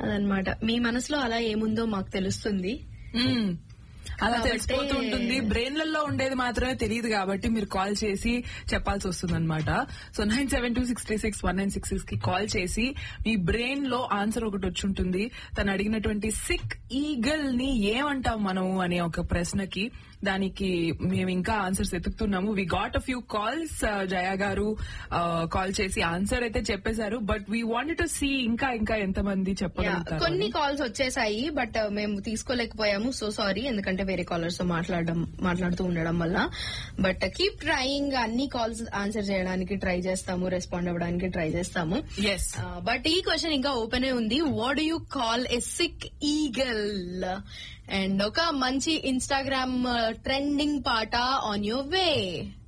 అదనమాట మీ మనసులో అలా ఏముందో మాకు తెలుస్తుంది మ్మ్. అలా కాబట్టి- తెలిసిపోతూ ఉంటుంది బ్రెయిన్లలో ఉండేది మాత్రమే తెలియదు కాబట్టి మీరు కాల్ చేసి చెప్పాల్సి వస్తుంది అనమాట so nine seven two six three six one nine six six కి కాల్ చేసి మీ బ్రెయిన్ లో ఆన్సర్ ఒకటి వచ్చి ఉంటుంది తను అడిగినటువంటి సిక్ ఈగల్ ని ఏమంటాం మనం అనే ఒక ప్రశ్నకి దానికి మేము ఇంకా ఆన్సర్స్ ఎతుకుతున్నాము we got a few calls Jaya garu call చేసి ఆన్సర్ అయితే చెప్పేశారు but we wanted to see ఇంకా ఇంకా ఎంతమంది Yeah, చెప్పగలుగుతారు కొన్ని అని. కాల్స్ వచ్చేసాయి బట్ మేము తీసుకోలేకపోయాము సో సారీ ఎందుకంటే వేరే కాలర్స్ తో మాట్లాడడం మాట్లాడుతూ ఉండడం వల్ల బట్ కీప్ ట్రయింగ్ అన్ని కాల్స్ ఆన్సర్ చేయడానికి ట్రై చేస్తాము రెస్పాండ్ అవ్వడానికి ట్రై చేస్తాము ఎస్ బట్ ఈ క్వశ్చన్ ఇంకా ఓపెన్ ఉంది what you call a sick eagle and ఒక మంచి ఇన్స్టాగ్రామ్ ట్రెండింగ్ పాట ఆన్ యువర్ వే